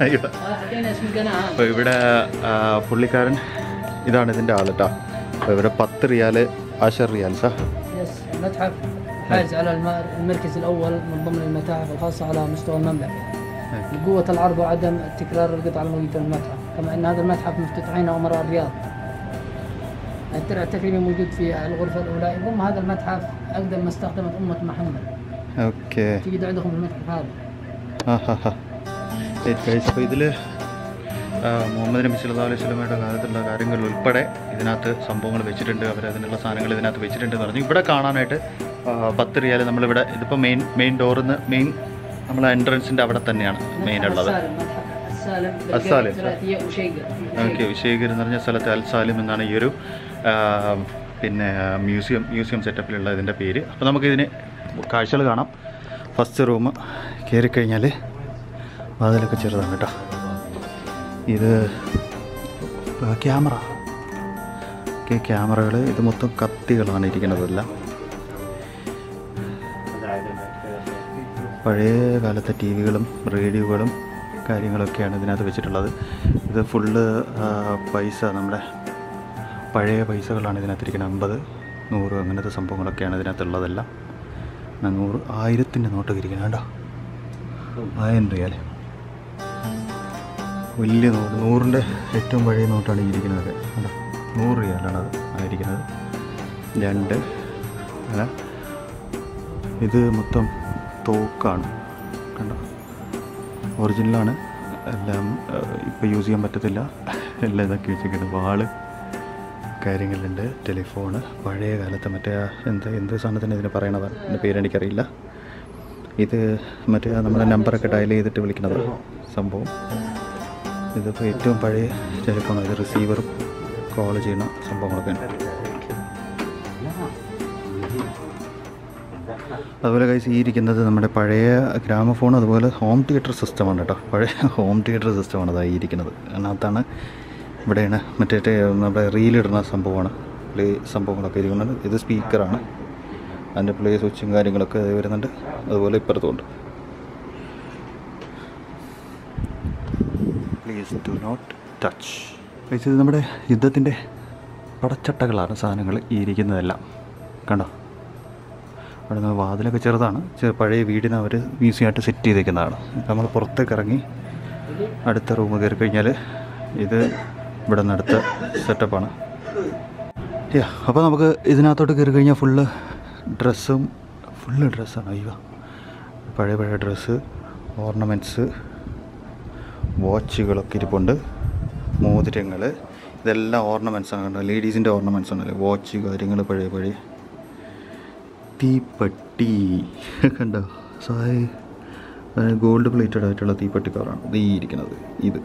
അയ്യോ حكينا اسم القناه അപ്പോൾ ഇവിടെ ആ, പുള്ളിക്കാരൻ ഇതാണ് ഇതിൻ്റെ ആൾ കേട്ടോ അപ്പോൾ ഇവിടെ പത്ത് റിയാല് ആഷർ റിയാൽ സാ يس المتحف حاز على الم- المركز الاول من ضمن المتاحف الخاصه على مستوى المملكه لقوه العرض وعدم تكرار القطع الموجوده في المتحف كما ان هذا المتحف مفتتحينه امراء الرياض الترع التكريمي موجود في الغرفه الاولى يضم هذا المتحف اقدم ما استخدمت امه محمد ഓക്കെ تجد عندكم في المتحف هذا ആ ഹാ ഹാ ഇപ്പോൾ ഇതിൽ മുഹമ്മദ് നബി സല്ലല്ലാഹു അലൈഹി സ്വലമയുടെ കാലത്തുള്ള കാര്യങ്ങൾ ഉൾപ്പെടെ ഇതിനകത്ത് സംഭവങ്ങൾ വെച്ചിട്ടുണ്ട് അവർ അതിനുള്ള സാധനങ്ങൾ ഇതിനകത്ത് വെച്ചിട്ടുണ്ട് എന്ന് പറഞ്ഞു ഇവിടെ കാണാനായിട്ട് ആ, പത്ത് റിയാൽ നമ്മളിവിടെ ഇതിപ്പോൾ മെയിൻ മെയിൻ ഡോറിൽ നിന്ന് മെയിൻ നമ്മളെ എൻട്രൻസിൻ്റെ അവിടെ തന്നെയാണ് മെയിൻ متحف ഉള്ളത് السالم السالم السالم. ثلاثيه وشيقه ഓക്കെ വിശേഖർ എന്ന് പറഞ്ഞ സ്ഥലത്ത് അൽ സാലിം എന്നാണ് ഈ ഒരു ആ, പിന്നെ മ്യൂസിയം മ്യൂസിയം സെറ്റപ്പിലുള്ള ഇതിൻ്റെ പേര് അപ്പോൾ നമുക്കിതിന് കാഴ്ചകൾ കാണാം ഫസ്റ്റ് റൂം കയറിക്കഴിഞ്ഞാൽ വാതിലൊക്കെ ചെറുതാണ് കേട്ടോ ഇത് ക്യാമറ ഓക്കെ ക്യാമറകൾ ഇത് മൊത്തം കത്തികളാണ് ഇരിക്കുന്നതെല്ലാം പഴയ കാലത്തെ ടി വികളും റേഡിയോകളും കാര്യങ്ങളൊക്കെയാണ് ഇതിനകത്ത് വെച്ചിട്ടുള്ളത് ഇത് ഫുള്ള് പൈസ നമ്മുടെ പഴയ പൈസകളാണ് ഇതിനകത്തിരിക്കുന്നത് അമ്പത് നൂറ് അങ്ങനത്തെ സംഭവങ്ങളൊക്കെയാണ് ഇതിനകത്തുള്ളതെല്ലാം എന്നാ നൂറ് ആയിരത്തിൻ്റെ നോട്ടൊക്കെ ഇരിക്കുന്നത് കേട്ടോ ആയിരം റിയാൽ വലിയ നോട്ട് നൂറിൻ്റെ ഏറ്റവും പഴയ നോട്ടാണ് ഈ ഇരിക്കുന്നത് കേട്ടോ നൂറ് റിയാലാണ് അത് ആയിരിക്കുന്നത് രണ്ട് അല്ല ഇത് മൊത്തം തോക്കാണ് കണ്ടോ ഒറിജിനലാണ് എല്ലാം ഇപ്പോൾ യൂസ് ചെയ്യാൻ പറ്റത്തില്ല എല്ലാം ഇതൊക്കെ വെച്ചിരിക്കുന്നത് വാള് കാര്യങ്ങളുണ്ട് ടെലിഫോണ് പഴയ കാലത്തെ മറ്റേ ആ എന്ത് എന്ത് സാധനത്തിന് ഇതിന് പറയണത് എൻ്റെ പേര് എനിക്കറിയില്ല ഇത് മറ്റേ ആ നമ്മുടെ നമ്പറൊക്കെ ഡയൽ ചെയ്തിട്ട് വിളിക്കുന്നത് സംഭവം ഇതിപ്പോൾ ഏറ്റവും പഴയ ടെലിഫോൺ ഇത് റിസീവറും കോൾ ചെയ്യുന്ന സംഭവങ്ങളൊക്കെ ഉണ്ട് അതുപോലെ കൈസ് ഈ ഇരിക്കുന്നത് നമ്മുടെ പഴയ ഗ്രാമഫോൺ അതുപോലെ ഹോം തിയേറ്റർ സിസ്റ്റമാണ് കേട്ടോ പഴയ ഹോം തിയേറ്റർ സിസ്റ്റമാണ് അതായി ഇരിക്കുന്നത് അതിനകത്താണ് ഇവിടെയാണ് മറ്റേ ടെ- നമ്മുടെ റീലിടുന്ന സംഭവമാണ് പ്ലേ സംഭവങ്ങളൊക്കെ ഇരിക്കുന്നത് ഇത് സ്പീക്കറാണ് അതിൻ്റെ പ്ലേ സ്വിച്ചും കാര്യങ്ങളൊക്കെ വരുന്നുണ്ട് അതുപോലെ ഇപ്പുറത്തുമുണ്ട് പ്ലീസ് ഡു നോട്ട് ടച്ച് ഇത് നമ്മുടെ യുദ്ധത്തിൻ്റെ പടച്ചട്ടകളാണ് സാധനങ്ങൾ ഈ ഇരിക്കുന്നതെല്ലാം കണ്ടോ അവിടെ നിന്ന് വാതിലൊക്കെ ചെറുതാണ് ചെ- പഴയ വീടിന് അവർ മ്യൂസിയമായിട്ട് സെറ്റ് ചെയ്തേക്കുന്നതാണ് നമ്മൾ പുറത്തേക്ക് ഇറങ്ങി അടുത്ത റൂം കയറി കഴിഞ്ഞാൽ ഇത് ഇവിടെ നിന്ന് അടുത്ത സെറ്റപ്പാണ് യാ അപ്പോൾ നമുക്ക് ഇതിനകത്തോട്ട് കയറി കഴിഞ്ഞാൽ ഫുള്ള് ഡ്രസ്സും ഫുള്ള് ഡ്രസ്സാണ് അയ്യോ പഴയ പഴയ ഡ്രസ്സ് ഓർണമെൻറ്റ്സ് വാച്ചുകളൊക്കെ ഇരിപ്പുണ്ട് മോതിരങ്ങൾ ഇതെല്ലാം ഓർണമെൻറ്റ്സ് ആണ് കണ്ടോ ലേഡീസിൻ്റെ ഓർണമെൻറ്റ്സ് ആണല്ലേ വാച്ച് കാര്യങ്ങൾ പഴയ പഴയ തീപ്പെട്ടി കണ്ടോ സായ് ഗോൾഡ് പ്ലേറ്റഡ് ആയിട്ടുള്ള തീപ്പെട്ടി കവറാണ് ഇത് ഈ ഇരിക്കുന്നത് ഇത്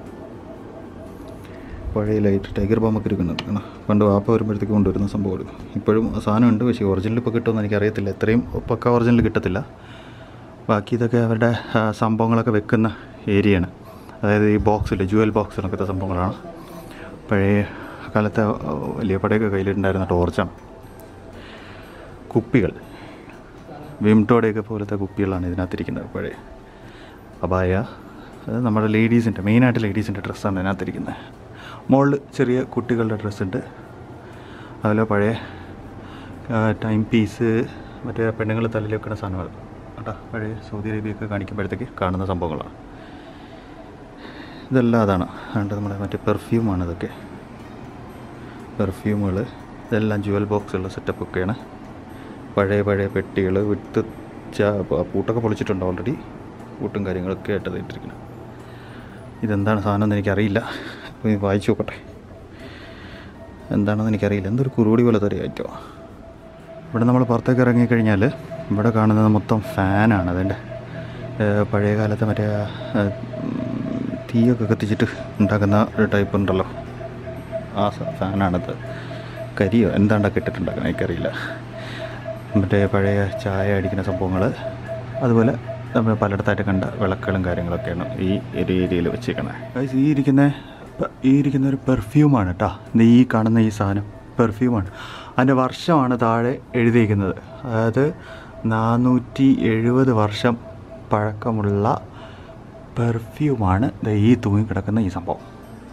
പഴയ ലൈറ്റ് ടൈഗർ ബോംബൊക്കെ ഇരിക്കുന്നുണ്ട് കാണാം പണ്ട് വാപ്പ വരുമ്പോഴത്തേക്ക് കൊണ്ടുവരുന്ന സംഭവം ഇത് ഇപ്പോഴും ആ സാധനം ഉണ്ട് പക്ഷേ ഒറിജിനൽ ഇപ്പോൾ കിട്ടുമെന്ന് എനിക്കറിയത്തില്ല എത്രയും പക്ക ഒറിജിനൽ കിട്ടത്തില്ല ബാക്കി ഇതൊക്കെ അവരുടെ ആ, സംഭവങ്ങളൊക്കെ വെക്കുന്ന ഏരിയയാണ് അതായത് ഈ ബോക്സിൽ ജുവൽ ബോക്സ് എന്നൊക്കെ സംഭവങ്ങളാണ് പഴയ കാലത്തെ ആ, വലിയ പടയൊക്കെ കയ്യിലുണ്ടായിരുന്ന ടോർച്ചാണ് കുപ്പികൾ വിംടോടെയൊക്കെ പോലത്തെ കുപ്പികളാണ് ഇതിനകത്തിരിക്കുന്നത് പഴയ അബായ അത് നമ്മുടെ ലേഡീസിൻ്റെ മെയിനായിട്ട് ലേഡീസിൻ്റെ ഡ്രസ്സാണ് ഇതിനകത്തിരിക്കുന്നത് മുകളിൽ ചെറിയ കുട്ടികളുടെ ഡ്രസ്സുണ്ട് അതുപോലെ പഴയ ടൈം പീസ് മറ്റേ പെണ്ണുങ്ങൾ തലയിൽ വെക്കുന്ന സാധനങ്ങൾ കേട്ടോ പഴയ സൗദി അറേബ്യയൊക്കെ കാണിക്കുമ്പോഴത്തേക്ക് കാണുന്ന സംഭവങ്ങളാണ് ഇതെല്ലാം അതാണ് അതുകൊണ്ട് നമ്മുടെ മറ്റേ പെർഫ്യൂമാണ് ഇതൊക്കെ പെർഫ്യൂമുകൾ ഇതെല്ലാം ജുവൽ ബോക്സുള്ള സെറ്റപ്പൊക്കെയാണ് പഴയ പഴയ പെട്ടികൾ വിട്ട് ചാ പൂട്ടൊക്കെ പൊളിച്ചിട്ടുണ്ട് ഓൾറെഡി പൂട്ടും കാര്യങ്ങളൊക്കെ ആയിട്ട് ഇട്ടിരിക്കുന്നത് ഇതെന്താണ് സാധനം എന്ന് എനിക്കറിയില്ല പോയി വായിച്ചു നോക്കട്ടെ എന്താണെന്ന് എനിക്കറിയില്ല എന്തൊരു കുറുപടി പോലെ തരും ഐറ്റോ ഇവിടെ നമ്മൾ പുറത്തേക്ക് ഇറങ്ങിക്കഴിഞ്ഞാൽ ഇവിടെ കാണുന്നത് മൊത്തം ഫാനാണ് അതിൻ്റെ ഏഹ്, പഴയ കാലത്തെ മറ്റേ ആ, ഉം, തീയൊക്കെ കത്തിച്ചിട്ട് ഉണ്ടാക്കുന്ന ഒരു ടൈപ്പ് ഉണ്ടല്ലോ ആ സ- ഫാനാണത് കരിയോ എന്താണ്ടൊക്കെ ഇട്ടിട്ടുണ്ടാക്കണം എനിക്കറിയില്ല മറ്റേ പഴയ ചായ അടിക്കുന്ന സംഭവങ്ങൾ അതുപോലെ നമ്മൾ പലയിടത്തായിട്ട് കണ്ട വിളക്കുകളും കാര്യങ്ങളൊക്കെയാണ് ഈ ഒരു ഏരിയയിൽ വെച്ചേക്കുന്നത് ഈ ഇരിക്കുന്ന പ- ഈ ഇരിക്കുന്ന ഒരു പെർഫ്യൂമാണ് കേട്ടോ ഇത് ഈ കാണുന്ന ഈ സാധനം പെർഫ്യൂമാണ് അതിൻ്റെ വർഷമാണ് താഴെ എഴുതിയിരിക്കുന്നത് അതായത് നാനൂറ്റി എഴുപത് വർഷം പഴക്കമുള്ള പെർഫ്യൂമാണ് ദേ ഈ തൂങ്ങി കിടക്കുന്ന ഈ സംഭവം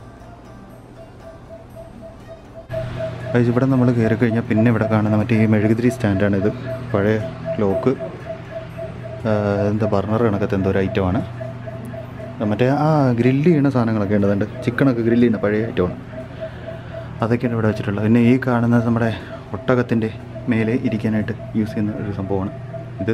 ഗൈസ് ഇവിടെ നമ്മൾ കയറി കഴിഞ്ഞാൽ പിന്നെ ഇവിടെ കാണുന്ന മറ്റേ ഈ മെഴുകുതിരി സ്റ്റാൻഡാണ് ഇത് പഴയ ലോക്ക് എന്താ ബർണർ കണക്കത്തെ എന്തോ ഒരു ഐറ്റമാണ് മറ്റേ ആ ഗ്രില്ല് ചെയ്യുന്ന സാധനങ്ങളൊക്കെ ഉണ്ടതുണ്ട് ചിക്കനൊക്കെ ഗ്രില്ല് ചെയ്യുന്ന പഴയ ഐറ്റമാണ് അതൊക്കെയാണ് ഇവിടെ വെച്ചിട്ടുള്ളത് പിന്നെ ഈ കാണുന്നത് നമ്മുടെ ഒട്ടകത്തിൻ്റെ മേലെ ഇരിക്കാനായിട്ട് യൂസ് ചെയ്യുന്ന ഒരു സംഭവമാണ് ഇത്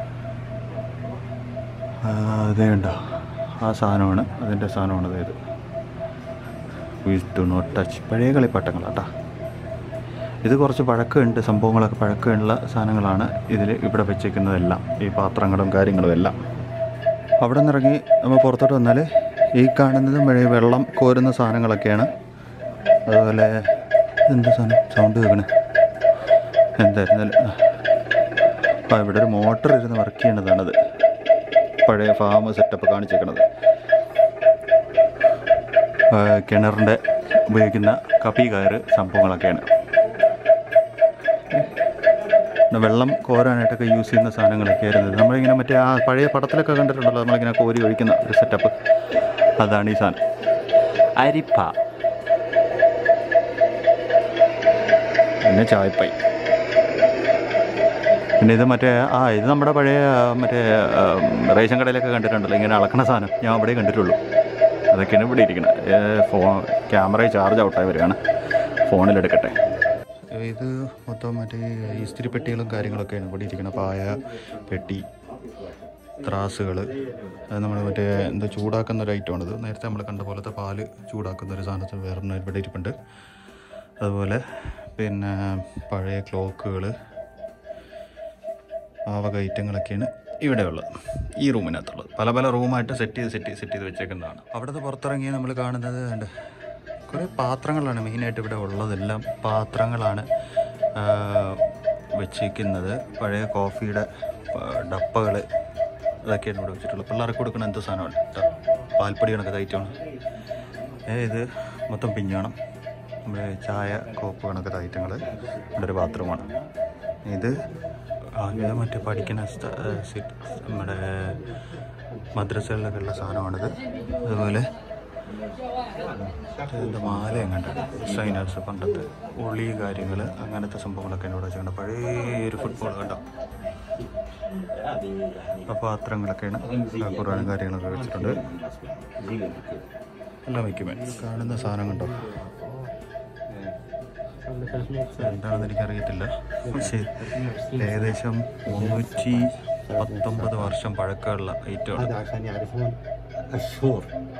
ആ, അതേ ഉണ്ടോ ആ സാധനമാണ് അതിൻ്റെ സാധനമാണ് അതായത് വിസ് ടു നോട്ട് ടച്ച് പഴയ കളിപ്പാട്ടങ്ങളാട്ടാ ഇത് കുറച്ച് പഴക്കമുണ്ട് സംഭവങ്ങളൊക്കെ പഴക്കമുള്ള സാധനങ്ങളാണ് ഇതിൽ ഇവിടെ വെച്ചേക്കുന്നതെല്ലാം ഈ പാത്രങ്ങളും കാര്യങ്ങളും എല്ലാം അവിടെ നിന്നിറങ്ങി നമ്മൾ പുറത്തോട്ട് വന്നാൽ ഈ കാണുന്നത് മഴ വെള്ളം കോരുന്ന സാധനങ്ങളൊക്കെയാണ് അതുപോലെ എന്ത് സാധനം സൗണ്ട് കേൾക്കണേ എന്തായിരുന്നാലും ആ ഇവിടെ ഒരു മോട്ടർ ഇരുന്ന് വർക്ക് ചെയ്യണതാണത് പഴയ ഫാം സെറ്റപ്പ് കാണിച്ചേക്കണത് ആ, കിണറിൻ്റെ ഉപയോഗിക്കുന്ന കപ്പി കയറ് സംഭവങ്ങളൊക്കെയാണ് പിന്നെ വെള്ളം കോരാനായിട്ടൊക്കെ യൂസ് ചെയ്യുന്ന സാധനങ്ങളൊക്കെ ആയിരുന്നു ഇത്. നമ്മളിങ്ങനെ മറ്റേ ആ പഴയ പടത്തിലൊക്കെ കണ്ടിട്ടുണ്ടല്ലോ നമ്മളിങ്ങനെ കോരി ഒഴിക്കുന്ന ഒരു സെറ്റപ്പ് അതാണ് ഈ സാധനം അരിപ്പ പിന്നെ ചായപ്പൈ പിന്നെ ഇത് മറ്റേ ആ ഇത് നമ്മുടെ പഴയ ആ, മറ്റേ ആ, റേഷൻ കടയിലൊക്കെ കണ്ടിട്ടുണ്ടല്ലോ ഇങ്ങനെ അളക്കണ സാധനം ഞാൻ അവിടെ കണ്ടിട്ടുള്ളൂ അതൊക്കെയാണ് ഇവിടെ ഇരിക്കുന്നത് ഫോൺ ക്യാമറ ചാർജ് ഔട്ടായി വരികയാണ് ഫോണിലെടുക്കട്ടെ ഇത് മൊത്തം മറ്റേ ഇസ്തിരി പെട്ടികളും കാര്യങ്ങളൊക്കെയാണ് ഇവിടെ ഇരിക്കുന്നത് പായ പെട്ടി ത്രാസുകൾ അത് നമ്മൾ മറ്റേ എന്താ ചൂടാക്കുന്ന ഒരു ഐറ്റമാണിത് നേരത്തെ നമ്മൾ കണ്ട പോലത്തെ പാല് ചൂടാക്കുന്ന ഒരു സാധനത്തിൽ വേറെ ഇവിടെ ഇരിപ്പുണ്ട് അതുപോലെ പിന്നെ പഴയ ക്ലോക്കുകൾ ആ വക ഐറ്റങ്ങളൊക്കെയാണ് ഇവിടെ ഉള്ളത് ഈ റൂമിനകത്തുള്ളത് പല പല റൂമായിട്ട് സെറ്റ് ചെയ്ത് സെറ്റ് ചെയ്ത് സെറ്റ് ചെയ്ത് വെച്ചേക്കുന്നതാണ് അവിടുന്ന് പുറത്തിറങ്ങി നമ്മൾ കാണുന്നത് ഉണ്ട് കുറേ പാത്രങ്ങളാണ് മെയിനായിട്ട് ഇവിടെ ഉള്ളതെല്ലാം പാത്രങ്ങളാണ് ആ, വെച്ചേക്കുന്നത് പഴയ കോഫിയുടെ ഡപ്പകൾ അതൊക്കെയാണ് ഇവിടെ വെച്ചിട്ടുള്ളത് പിള്ളേർക്ക് കൊടുക്കുന്ന എന്തോ സാധനമാണ് കേട്ടോ പാൽപ്പൊടി കണക്ക് ഐറ്റമാണ് ഏ ഇത് മൊത്തം പിഞ്ഞോണം നമ്മുടെ ചായ കോപ്പ് കണക്കത്തെ ഐറ്റങ്ങൾ ഇവിടെ ഒരു ബാത്റൂമാണ് ഇത് ആ, ഇത് മറ്റേ പഠിക്കുന്ന സ്ഥ- ഏ, സിറ്റ് നമ്മുടെ മദ്രസകളിലൊക്കെ ഉള്ള സാധനമാണിത് അതുപോലെ ഇതിൻ്റെ മാല എങ്ങാണ്ട് സൈനേഴ്സ് പണ്ടത്തെ ഉളി കാര്യങ്ങൾ അങ്ങനത്തെ സംഭവങ്ങളൊക്കെ ഇവിടെ വെച്ചിട്ടുണ്ട് പഴയ ഒരു ഫുട്ബോൾ കണ്ടോ ആ പാത്രങ്ങളൊക്കെയാണ് ആ ഖുറാനും കാര്യങ്ങളൊക്കെ വെച്ചിട്ടുണ്ട് എല്ലാം വയ്ക്കുമേ കാണുന്ന സാധനം കണ്ടോ എന്താണെന്ന് എനിക്കറിയത്തില്ല പക്ഷേ ഏകദേശം മുന്നൂറ്റി പത്തൊമ്പത് വർഷം പഴക്കമുള്ള ഐറ്റമാണ് هذا عشان يعرفون الشهور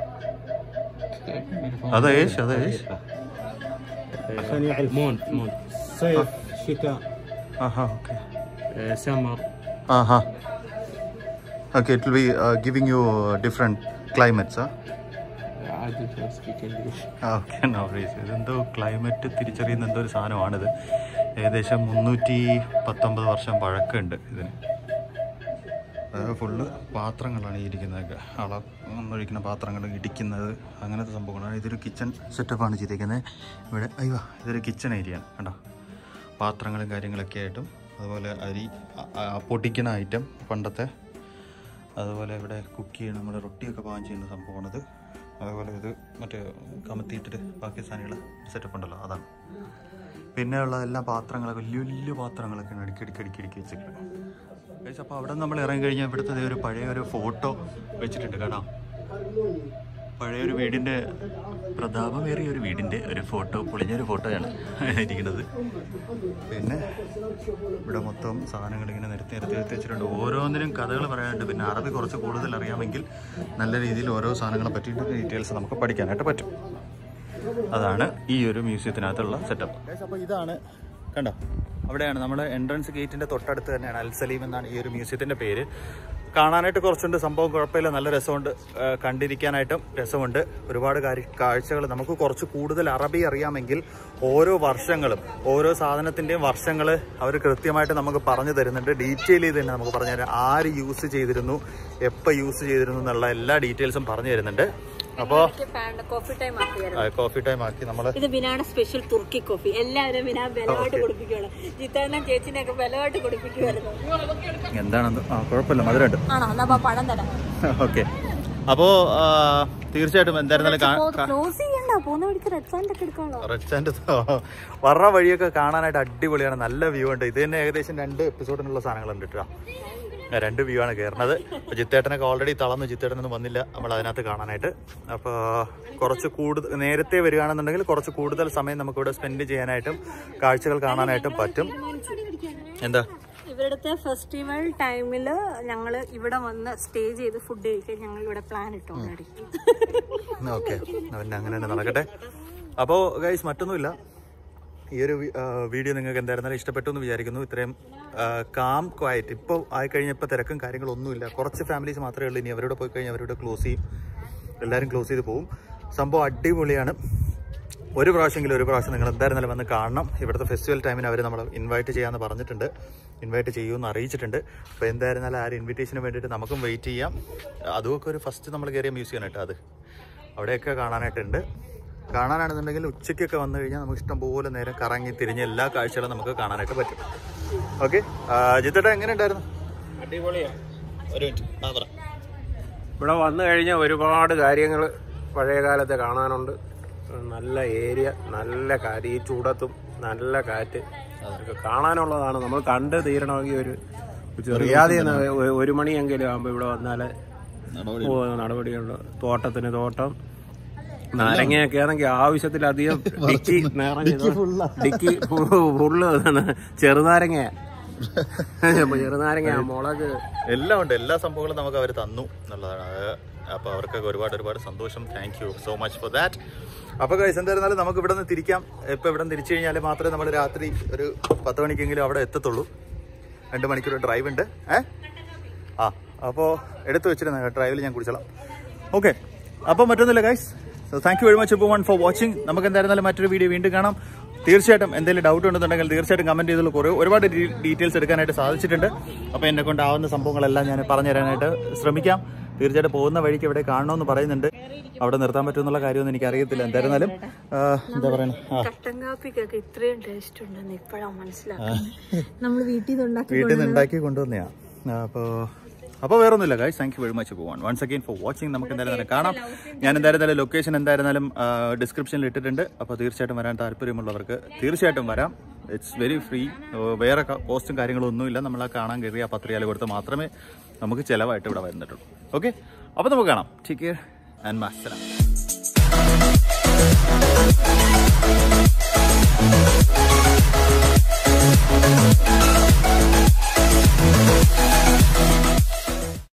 അതെ ഏഷ് അതെ ഏഷ് عشان يعرف مونت مونت صيف شتاء ആഹാ ഓക്കെ آه، سمر ആഹാ okay it will be giving you different climates ah عادي speak English okay no റീസ് ഇതെന്തോ ക്ലൈമറ്റ് തിരിച്ചറിയുന്ന എന്തോ ഒരു സാധനമാണിത് ഏകദേശം മുന്നൂറ്റി പത്തൊമ്പത് വർഷം പഴക്കമുണ്ട് ഇതിന് അത് ഫുള്ള് പാത്രങ്ങളാണ് ഈ ഇരിക്കുന്നതൊക്കെ അളന്നൊഴിക്കുന്ന പാത്രങ്ങൾ ഇടിക്കുന്നത് അങ്ങനത്തെ സംഭവങ്ങളാണ് ഇതൊരു കിച്ചൺ സെറ്റപ്പാണ് ചെയ്തിരിക്കുന്നത് ഇവിടെ അയ്യോ ഇതൊരു കിച്ചൺ ഏരിയയാണ് കണ്ടോ പാത്രങ്ങളും കാര്യങ്ങളൊക്കെ ആയിട്ടും അതുപോലെ അരി അ- അ- പൊടിക്കുന്ന ഐറ്റം പണ്ടത്തെ അതുപോലെ ഇവിടെ കുക്ക് ചെയ്യണം നമ്മുടെ റൊട്ടിയൊക്കെ പാകം ചെയ്യുന്ന സംഭവമാണിത് അതുപോലെ ഇത് മറ്റേ കമത്തിയിട്ടിട്ട് പാകിസ്ഥാനികൾ സെറ്റപ്പ് ഉണ്ടല്ലോ അതാണ് പിന്നെ ഉള്ളതെല്ലാം പാത്രങ്ങളൊക്കെ വലിയ വലിയ പാത്രങ്ങളൊക്കെയാണ് അടുക്കി അടുക്കി അടുക്കി അടുക്കി വെച്ചിട്ട് അപ്പോൾ അവിടെ നമ്മൾ ഇറങ്ങി കഴിഞ്ഞാൽ ഇവിടുത്തെ ദേ ഒരു പഴയ ഒരു ഫോട്ടോ വെച്ചിട്ടുണ്ട് കാണാം പഴയൊരു വീടിൻ്റെ പ്രതാപമേറിയ ഒരു വീടിൻ്റെ ഒരു ഫോട്ടോ പൊളിഞ്ഞൊരു ഫോട്ടോയാണ് ഇരിക്കുന്നത് പിന്നെ ഇവിടെ മൊത്തം സാധനങ്ങൾ ഇങ്ങനെ നിരത്തി നിരത്തി നിരത്തി വെച്ചിട്ടുണ്ട് ഓരോന്നിനും കഥകൾ പറയാനുണ്ട് പിന്നെ അറബി കുറച്ച് കൂടുതൽ അറിയാമെങ്കിൽ നല്ല രീതിയിൽ ഓരോ സാധനങ്ങളെ പറ്റിയിട്ട് ഡീറ്റെയിൽസ് നമുക്ക് പഠിക്കാനായിട്ട് പറ്റും അതാണ് ഈ ഒരു മ്യൂസിയത്തിനകത്തുള്ള സെറ്റപ്പ് അപ്പോൾ ഇതാണ് കണ്ടോ അവിടെയാണ് നമ്മുടെ എൻട്രൻസ് ഗേറ്റിന്റെ തൊട്ടടുത്ത് തന്നെയാണ് അൽ സലീം എന്നാണ് ഈ ഒരു മ്യൂസിയത്തിന്റെ പേര് കാണാനായിട്ട് കുറച്ചുണ്ട് സംഭവം കുഴപ്പമില്ല നല്ല രസമുണ്ട് ആ, കണ്ടിരിക്കാനായിട്ടും രസമുണ്ട് ഒരുപാട് കാഴ്ചകൾ നമുക്ക് കുറച്ച് കൂടുതൽ അറബി അറിയാമെങ്കിൽ ഓരോ വർഷങ്ങളും ഓരോ സാധനത്തിൻ്റെയും വർഷങ്ങൾ അവർ കൃത്യമായിട്ട് നമുക്ക് പറഞ്ഞു തരുന്നുണ്ട് ഡീറ്റെയിൽ ചെയ്ത് തന്നെ നമുക്ക് പറഞ്ഞു തരാം ആര് യൂസ് ചെയ്തിരുന്നു എപ്പോൾ യൂസ് ചെയ്തിരുന്നു എന്നുള്ള എല്ലാ ഡീറ്റെയിൽസും പറഞ്ഞു തരുന്നുണ്ട് അപ്പോൾ കോഫി ടൈം ആക്കിയായിരുന്നു കോഫി ടൈം ആക്കി നമ്മൾ ഇത് ബിനാണ് സ്പെഷ്യൽ തുർക്കി കോഫി എല്ലാവരും ബിനാ ബലമായിട്ട് കുടിപ്പിക്കുകയാണ് ജിത്തേണ്ണൻ ചേച്ചിനെ ഒക്കെ ബലമായിട്ട് കുടിപ്പിക്കുമായിരുന്നു എന്താണെന്ന് ആ കുഴപ്പമില്ല മധുരമുണ്ട് ആണോ എന്നാ അപ്പൊ പഴം തരാം ഓക്കെ അപ്പോൾ തീർച്ചയായിട്ടും എന്തായിരുന്നാലും കാ- കാ- ക്ലോസ് ചെയ്യണ്ട പോകുന്ന വഴിക്ക് റെഡ് സാൻഡ് ഒക്കെ എടുക്കാമല്ലോ റെസ്റ്റാൻഡ് വറ വഴിയൊക്കെ കാണാനായിട്ട് അടിപൊളിയാണ് നല്ല വ്യൂ ഉണ്ട് ഇത് തന്നെ ഏകദേശം രണ്ട് എപ്പിസോഡിനുള്ള സാധനങ്ങളുണ്ട് കേട്ടോ ആ, രണ്ട് വ്യൂ ആണ് കയറുന്നത് അപ്പോൾ ജിത്തേട്ടനൊക്കെ ഓൾറെഡി തളർന്ന് ജിത്തേട്ടനൊന്നും വന്നില്ല നമ്മൾ അതിനകത്ത് കാണാനായിട്ട് അപ്പോൾ കുറച്ച് കൂടുതൽ നേരത്തെ വരികയാണെന്നുണ്ടെങ്കിൽ കുറച്ച് കൂടുതൽ സമയം നമുക്കിവിടെ സ്പെൻഡ് ചെയ്യാനായിട്ടും കാഴ്ചകൾ കാണാനായിട്ടും പറ്റും എന്താ ഇവിടുത്തെ ഫെസ്റ്റിവൽ ടൈമിൽ ഞങ്ങൾ ഇവിടെ വന്ന് സ്റ്റേ ചെയ്ത് ഫുഡ് കഴിക്കാൻ ഞങ്ങൾ ഇവിടെ പ്ലാൻ ഇട്ടു ഓൾറെഡി ഓക്കെ പിന്നെ അങ്ങനെ തന്നെ നടക്കട്ടെ അപ്പോൾ ഗൈസ് മറ്റൊന്നുമില്ല ഈ ഒരു വി- ആ, വീഡിയോ നിങ്ങൾക്ക് എന്തായിരുന്നാലും ഇഷ്ടപ്പെട്ടു എന്ന് വിചാരിക്കുന്നു ഇത്രയും കാം ക്വയറ്റ് ഇപ്പോൾ ആയിക്കഴിഞ്ഞാൽ ഇപ്പോൾ തിരക്കും കാര്യങ്ങളൊന്നുമില്ല കുറച്ച് ഫാമിലീസ് മാത്രമേ ഉള്ളൂ ഇനി അവരോട് പോയി കഴിഞ്ഞാൽ അവരോട് ക്ലോസ് ചെയ്യും എല്ലാവരും ക്ലോസ് ചെയ്ത് പോകും സംഭവം അടിപൊളിയാണ് ഒരു പ്രാവശ്യമെങ്കിലും ഒരു പ്രാവശ്യം നിങ്ങൾ എന്തായിരുന്നാലും വന്ന് കാണണം ഇവിടുത്തെ ഫെസ്റ്റിവൽ ടൈമിന് അവർ നമ്മൾ ഇൻവൈറ്റ് ചെയ്യാമെന്ന് പറഞ്ഞിട്ടുണ്ട് ഇൻവൈറ്റ് ചെയ്യുമെന്ന് അറിയിച്ചിട്ടുണ്ട് അപ്പോൾ എന്തായിരുന്നാലും ആ ഒരു ഇൻവിറ്റേഷന് വേണ്ടിയിട്ട് നമുക്കും വെയിറ്റ് ചെയ്യാം അതുമൊക്കെ ഒരു ഫസ്റ്റ് നമ്മൾ കയറിയ മ്യൂസിയം കേട്ടോ അത് അവിടെയൊക്കെ കാണാനായിട്ടുണ്ട് കാണാനാണെന്നുണ്ടെങ്കിൽ ഉച്ചയ്ക്കൊക്കെ വന്നു കഴിഞ്ഞാൽ നമുക്ക് ഇഷ്ടംപോലെ നേരം കറങ്ങി തിരിഞ്ഞ് എല്ലാ കാഴ്ചകളും നമുക്ക് കാണാനായിട്ട് പറ്റും ഓക്കെ ജിത്തേട്ടാ എങ്ങനെ ഉണ്ടായിരുന്നു അടിപൊളിയാണ് ഒരു മിനിറ്റ് ആ പറ ഇവിടെ വന്നു കഴിഞ്ഞാൽ ഒരുപാട് കാര്യങ്ങൾ പഴയ കാലത്തെ കാണാനുണ്ട് നല്ല ഏരിയ നല്ല കാറ്റ് ഈ ചൂടത്തും നല്ല കാറ്റ് അതൊക്കെ കാണാനുള്ളതാണ് നമ്മൾ കണ്ട് തീരണമെങ്കിൽ ഒരു ചെറിയാതെ ഒരു മണിയെങ്കിലും ആകുമ്പോൾ ഇവിടെ വന്നാൽ നടപടിയുണ്ട് തോട്ടത്തിന് തോട്ടം നാരങ്ങയൊക്കെ ആണെങ്കിൽ ആവശ്യത്തിലധികം ഡിക്കി നിറഞ്ഞത് ഡിക്കി ഫുള്ള് ചെറുനാരങ്ങ ചെറുനാരങ്ങ മുളക് എല്ലാം ഉണ്ട് എല്ലാ സംഭവങ്ങളും നമുക്ക് അവർ തന്നു എന്നുള്ളതാണ് അത് അപ്പോൾ അവർക്കൊക്കെ ഒരുപാട് ഒരുപാട് സന്തോഷം thank you so much for that അപ്പോൾ ഗൈസ് എന്തായിരുന്നാലും നമുക്ക് ഇവിടെ നിന്ന് തിരിക്കാം ഇപ്പോൾ ഇവിടെ നിന്ന് തിരിച്ചു കഴിഞ്ഞാൽ മാത്രമേ നമ്മൾ രാത്രി ഒരു പത്ത് മണിക്കെങ്കിലും അവിടെ എത്തത്തുള്ളൂ രണ്ട് മണിക്കൂർ ഡ്രൈവ് ഉണ്ട് ഏ ആ അപ്പോൾ എടുത്തു വെച്ചിരുന്ന ഡ്രൈവിൽ ഞാൻ കുടിച്ചോളാം ഓക്കെ അപ്പോൾ മറ്റൊന്നുമില്ല guys so thank you very much ഇപ്പോൾ വൺ ഫോർ വാച്ചിങ് നമുക്ക് എന്തായിരുന്നാലും മറ്റൊരു വീഡിയോ വീണ്ടും കാണാം തീർച്ചയായിട്ടും എന്തെങ്കിലും ഡൗട്ട് ഉണ്ടെന്നുണ്ടെങ്കിൽ തീർച്ചയായിട്ടും കമൻറ്റ് ചെയ്തുള്ള കുറേ ഒരുപാട് ഡീറ്റെയിൽസ് എടുക്കാനായിട്ട് സാധിച്ചിട്ടുണ്ട് അപ്പോൾ എന്നെ കൊണ്ടാവുന്ന സംഭവങ്ങളെല്ലാം ഞാൻ പറഞ്ഞു തരാനായിട്ട് ശ്രമിക്കാം തീർച്ചയായിട്ടും പോകുന്ന വഴിക്ക് ഇവിടെ കാണണമെന്ന് പറയുന്നുണ്ട് അവിടെ നിർത്താൻ പറ്റുമെന്നുള്ള കാര്യമൊന്നും എനിക്കറിയത്തില്ല എന്തായിരുന്നാലും ആ, എന്താ പറയുക ആ കട്ടൻ കാപ്പിക്കൊക്കെ ഇത്രയും ടേസ്റ്റ് ഉണ്ടെന്ന് ഇപ്പോഴാണ് മനസ്സിലാക്കുന്നത് നമ്മൾ വീട്ടിൽ നിന്ന് ഉണ്ടാക്കി വീട്ടിൽ നിന്ന് ഉണ്ടാക്കി കൊണ്ടുവന്നെയാണ് അപ്പോൾ അപ്പോൾ വേറെ ഒന്നുമില്ല guys thank you very much പോവാൻ വൺസ് അഗൈൻ ഫോർ വാച്ചിങ് നമുക്ക് എന്തായിരുന്നാലും കാണാം ഞാൻ എന്തായിരുന്നാലും ലൊക്കേഷൻ എന്തായിരുന്നാലും ഡിസ്ക്രിപ്ഷനിൽ ഇട്ടിട്ടുണ്ട് അപ്പോൾ തീർച്ചയായിട്ടും വരാൻ താല്പര്യമുള്ളവർക്ക് തീർച്ചയായിട്ടും വരാം ഇറ്റ്സ് വെരി ഫ്രീ വേറെ കോസ്റ്റും കാര്യങ്ങളും ഒന്നുമില്ല നമ്മൾ ആ കാണാൻ കയറിയ പത്ത് റിയാൽ കൊടുത്ത് മാത്രമേ നമുക്ക് ചിലവായിട്ട് ഇവിടെ വരുന്നിട്ടുള്ളൂ ഓക്കെ അപ്പോൾ നമുക്ക് കാണാം ടേക്ക് കെയർ ആൻഡ് മാസ്റ്റർ